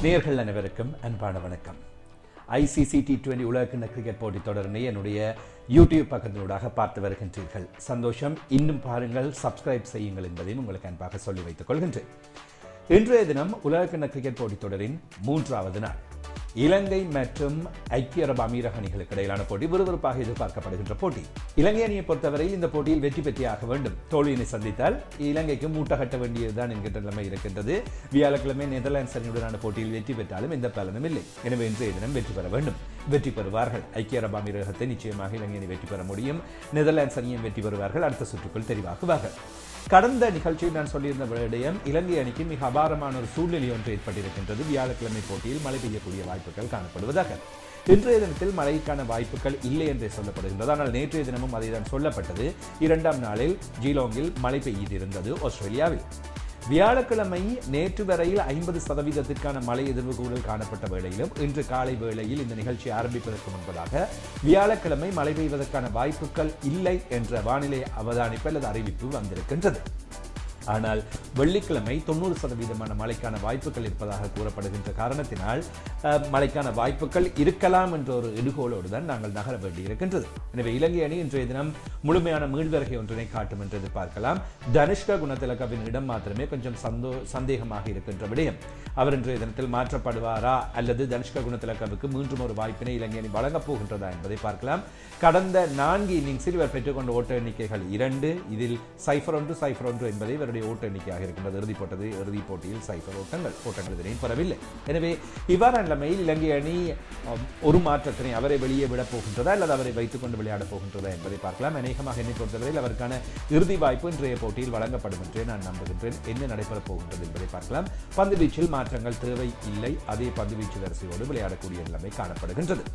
நேர்கள் அனைவருக்கும் அன்பான வணக்கம் ஐசிசி டி டுவெண்டி உலகக்கிண்ண கிரிக்கெட் போட்டித் தொடரினை என்னுடைய யூடியூப் பக்கத்தினூடாக பார்த்து வருகின்றீர்கள் சந்தோஷம் இன்னும் பாருங்கள் சப்ஸ்கிரைப் செய்யுங்கள் என்பதையும் உங்களுக்கு அன்பாக சொல்லி வைத்துக் கொள்கின்றேன் இன்றைய தினம் உலகக்கிண்ண கிரிக்கெட் போட்டித் தொடரின் மூன்றாவது நாள் இலங்கை மற்றும் ஐக்கிய அரபு அமீரக அணிகளுக்கு இடையிலான போட்டி விறுவிறுப்பாக எதிர்பார்க்கப்படுகின்ற போட்டி இலங்கை அணியை பொறுத்தவரையில் இந்த போட்டியில் வெற்றி பெற்றியாக வேண்டும் தோல்வியினை சந்தித்தால் இலங்கைக்கு மூட்டை கட்ட வேண்டியதுதான் என்கின்ற நிலைமை இருக்கின்றது வியாழக்கிழமை நெதர்லாண்ட்ஸ் அணியுடனான போட்டியில் வெற்றி பெற்றாலும் எந்த பலனும் இல்லை எனவே இன்றைய தினம் வெற்றி பெற வேண்டும் வெற்றி பெறுவார்கள் ஐக்கிய அரபு அமீரகத்தை நிச்சயமாக இலங்கை அணி வெற்றி பெற முடியும் நெதர்லாண்ட்ஸ் அணியும் வெற்றி பெறுவார்கள் அடுத்த சுற்றுக்குள் தெரிவாகுவார்கள் கடந்த நிகழ்ச்சியில் நான் சொல்லியிருந்த விடயம் இலங்கை அணிக்கு மிக அபாரமான ஒரு சூழ்நிலை ஒன்று ஏற்பட்டிருக்கின்றது வியாழக்கிழமை போட்டியில் மழை பெய்யக்கூடிய வாய்ப்புகள் காணப்படுவதாக இன்றைய தினத்தில் மழைக்கான வாய்ப்புகள் இல்லை என்றே சொல்லப்படுகின்றது ஆனால் நேற்றைய தினமும் அதை தான் சொல்லப்பட்டது இரண்டாம் நாளில் ஜீலோங்கில் மழை பெய்திருந்தது ஆஸ்திரேலியாவில் வியாழக்கிழமை நேற்று வரையில் ஐம்பது சதவீதத்திற்கான மழை எதிர்வு கூடல் காணப்பட்ட வேளையிலும் இன்று காலை வேளையில் இந்த நிகழ்ச்சி ஆரம்பிப்பதற்கு முன்பதாக வியாழக்கிழமை மழை பெய்வதற்கான வாய்ப்புகள் இல்லை என்ற வானிலை அவதானிப்பு அல்லது அறிவிப்பு வந்திருக்கின்றது ஆனால் வெள்ளிக்கிழமை தொண்ணூறு சதவீதமான மழைக்கான வாய்ப்புகள் இருப்பதாக கூறப்படுகின்ற காரணத்தினால் அஹ், மழைக்கான வாய்ப்புகள் இருக்கலாம் என்ற ஒரு இடுகோளோடு தான் நாங்கள் நகர வேண்டியிருக்கின்றது எனவே இலங்கை அணி இன்றைய தினம் முழுமையான மீள்வருகை ஒன்றினை காட்டும் என்று எதிர்பார்க்கலாம் தனுஷ்கா குணத்திலக்கவின் இடம் மாத்திரமே கொஞ்சம் சந்தோ சந்தேகமாக இருக்கின்ற விடயம் அவர் இன்றைய தினத்தில் மாற்றப்படுவாரா அல்லது தனுஷ்கா குணத்திலக்கவுக்கு மீண்டும் ஒரு வாய்ப்பினை இலங்கை அணி வழங்கப் போகின்றதா என்பதை பார்க்கலாம் கடந்த நான்கு இன்னிங்ஸில் இவர் பெற்றுக்கொண்ட ஓட்ட எண்ணிக்கைகள் இரண்டு இதில் சைஃபர் ஒன்று சைஃபர் ஒன்று என்பதை இவருடைய ஓட்ட எண்ணிக்கையாக இருக்கின்றது இறுதிப் போட்டது இறுதிப் போட்டியில் சைஃபர் ஓட்டங்கள் ஓட்டங்கள் இதனையும் பெறவில்லை எனவே இவ்வாறான நிலைமையில் இலங்கை அணி அம், ஒரு மாற்றத்தினை அவரை வெளியே விடப் போகின்றதா அல்லது அவரை வைத்துக் கொண்டு விளையாடப் போகின்றதா என்பதை பார்க்கலாம் அநேகமாக என்னை பொறுத்தவரையில் அவருக்கான இறுதி வாய்ப்பு இன்றைய போட்டியில் வழங்கப்படும் என்றே நான் நம்புகின்றேன் என்ன நடைபெறப் போகின்றது என்பதை பார்க்கலாம் பந்து வீச்சில் மாற்றங்கள் தேவை இல்லை அதே பந்து வீச்சு வரிசையோடு விளையாடக்கூடிய நிலைமை காணப்படுகின்றது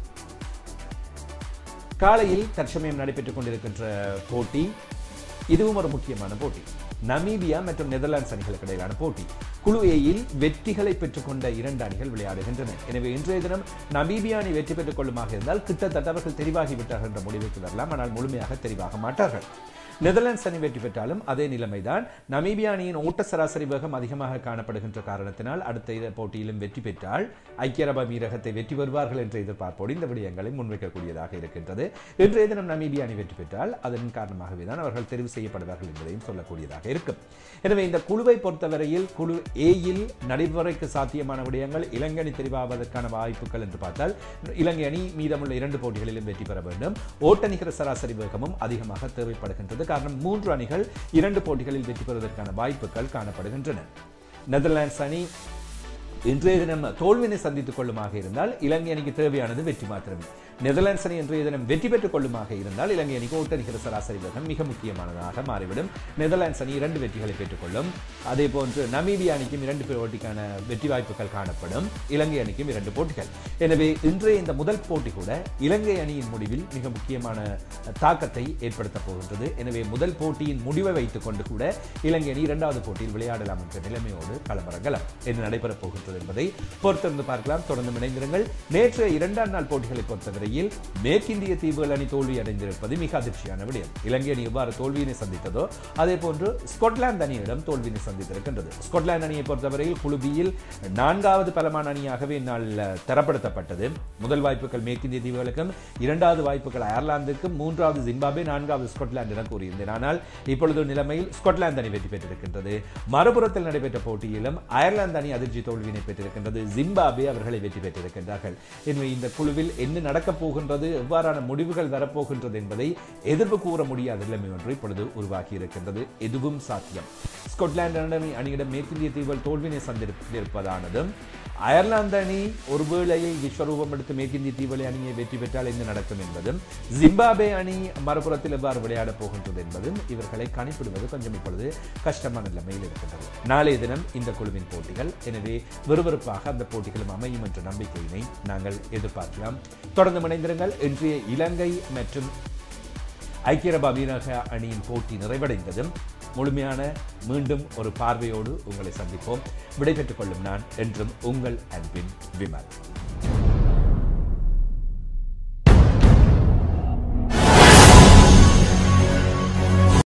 காலையில் தற்சமயம் நடைபெற்றுக் கொண்டிருக்கின்ற போட்டி இதுவும் ஒரு முக்கியமான போட்டி நமீபியா மற்றும் நெதர்லாண்ட்ஸ் அணிகளுக்கு இடையிலான போட்டி குழு ஏயில் வெற்றிகளை பெற்றுக்கொண்ட இரண்டு அணிகள் விளையாடுகின்றன எனவே இன்றைய தினம் நமீபியா அணி வெற்றி பெற்றுக் கொள்ளுமாக இருந்தால் கிட்டத்தட்ட அவர்கள் தெரிவாகிவிட்டார்கள் என்ற முடிவுக்கு வரலாம் ஆனால் முழுமையாக தெரிவாக மாட்டார்கள் நெதர்லாண்ட்ஸ் அணி வெற்றி பெற்றாலும் அதே நிலைமைதான் நமீபியா அணியின் ஓட்ட சராசரி வேகம் அதிகமாக காணப்படுகின்ற காரணத்தினால் அடுத்த இத போட்டியிலும் வெற்றி பெற்றால் ஐக்கிய அரபு அமீரகத்தை வெற்றி பெறுவார்கள் என்ற எதிர்பார்ப்போடு இந்த விடயங்களை முன்வைக்கக்கூடியதாக இருக்கின்றது இன்றைய தினம் நமீபியா அணி வெற்றி பெற்றால் அதன் காரணமாகவே தான் அவர்கள் தெரிவு செய்யப்படுவார்கள் என்பதையும் சொல்லக்கூடியதாக இருக்கும் எனவே இந்த குழுவை பொறுத்தவரையில் குழு ஏயில் நடைமுறைக்கு சாத்தியமான விடயங்கள் இலங்கை அணி தெரிவாவதற்கான வாய்ப்புகள் என்று பார்த்தால் இலங்கை அணி மீதமுள்ள இரண்டு போட்டிகளிலும் வெற்றி பெற வேண்டும் ஓட்ட நிகர சராசரி வேகமும் அதிகமாக தேவைப்படுகின்றது காரணம் மூன்று அணிகள் இரண்டு போட்டிகளில் வெற்றி பெறுவதற்கான வாய்ப்புகள் காணப்படுகின்றன நெதர்லாண்ட்ஸ் அணி இன்றைய தினம் தோல்வினை சந்தித்துக் கொள்ளுமாக இருந்தால் இலங்கை அணிக்கு தேவையானது வெற்றி மாத்திரமே நெதர்லாண்ட்ஸ் அணி இன்றைய தினம் வெற்றி பெற்றுக் கொள்ளுமாக இருந்தால் இலங்கை அணிக்கு ஓட்டணிகிற சராசரி வேகம் மிக முக்கியமானதாக மாறிவிடும் நெதர்லாண்ட்ஸ் அணி இரண்டு வெற்றிகளை பெற்றுக்கொள்ளும் அதே போன்று நமீபியா அணிக்கும் இரண்டு போட்டிக்கான வெற்றி வாய்ப்புகள் காணப்படும் இலங்கை அணிக்கும் இரண்டு போட்டிகள் எனவே இன்றைய இந்த முதல் போட்டி கூட இலங்கை அணியின் முடிவில் மிக முக்கியமான தாக்கத்தை ஏற்படுத்தப் போகின்றது எனவே முதல் போட்டியின் முடிவை வைத்துக் கொண்டு கூட இலங்கை அணி இரண்டாவது போட்டியில் விளையாடலாம் என்ற நிலைமையோடு களமிறங்கலாம் என்ன நடைபெறப் போகின்றது என்பதை பொறுத்திருந்து பார்க்கலாம் தொடர்ந்து இணைந்திருங்கள் நேற்றைய இரண்டாம் நாள் போட்டிகளை பொறுத்தவரையில் மேற்கிந்திய தீவுகள் அணி தோல்வி அடைந்திருப்பது மிக அதிர்ச்சியான விடயம் இலங்கை அணி எவ்வாறு தோல்வியினை சந்தித்ததோ அதே போன்று ஸ்கொட்லாந்து அணியிடம் தோல்வியினை சந்தித்திருக்கின்றது ஸ்கொட்லாந்து அணியை பொறுத்தவரையில் குழு பியில் நான்காவது பலமான அணியாகவே இந்நாள் தரப்படுத்தப்பட்டது முதல் வாய்ப்புகள் மேற்கிந்திய தீவுகளுக்கும் இரண்டாவது வாய்ப்புகள் அயர்லாந்துக்கும் மூன்றாவது ஜிம்பாபே நான்காவது ஸ்கொட்லாந்து என கூறியிருந்தேன் ஆனால் இப்பொழுது நிலைமையில் ஸ்கொட்லாந்து அணி வெற்றி பெற்றிருக்கின்றது மறுபுறத்தில் நடைபெற்ற போட்டியிலும் அயர்லாந்து அணி அதிர்ச்சி தோல்வியினை பெற்றிருக்கின்றது ஜிம்பாபே அவர்களை வெற்றி பெற்றிருக்கின்றார்கள் எனவே இந்த குழுவில் என்ன நடக்கப் போகின்றது எவ்வாறான முடிவுகள் வரப்போகின்றது என்பதை எதிர்ப்பு கூற முடியாத நிலைமை ஒன்று இப்பொழுது உருவாகி இருக்கின்றது எதுவும் சாத்தியம் ஸ்கொட்லாந்து அணி அணியிடம் மேற்கிந்திய தீவுகள் தோல்வினை சந்திருப்பதானதும் அயர்லாந்து அணி ஒருவேளையில் விஸ்வரூபம் எடுத்து மேற்கிந்திய தீவுகளை அணியை வெற்றி பெற்றால் என்ன நடக்கும் என்பதும் ஜிம்பாபே அணி மறுபுறத்தில் எவ்வாறு விளையாடப் போகின்றது என்பதும் இவர்களை கணிப்பிடுவது கொஞ்சம் இப்பொழுது கஷ்டமான நிலைமையில் இருக்கின்றது நாளைய தினம் இந்த குழுவின் போட்டிகள் எனவே விறுவிறுப்பாக அந்த போட்டிகளும் அமையும் என்ற நம்பிக்கையினை நாங்கள் எதிர்பார்க்கலாம் தொடர்ந்து இணைந்திருங்கள் இன்றைய இலங்கை மற்றும் ஐக்கிய அரபு அமீரக அணியின் போட்டி நிறைவடைந்ததும் முழுமையான மீண்டும் ஒரு பார்வையோடு உங்களை சந்திப்போம் விடைபெற்றுக் கொள்ளும் நான் என்றும் உங்கள் அன்பின் விமல்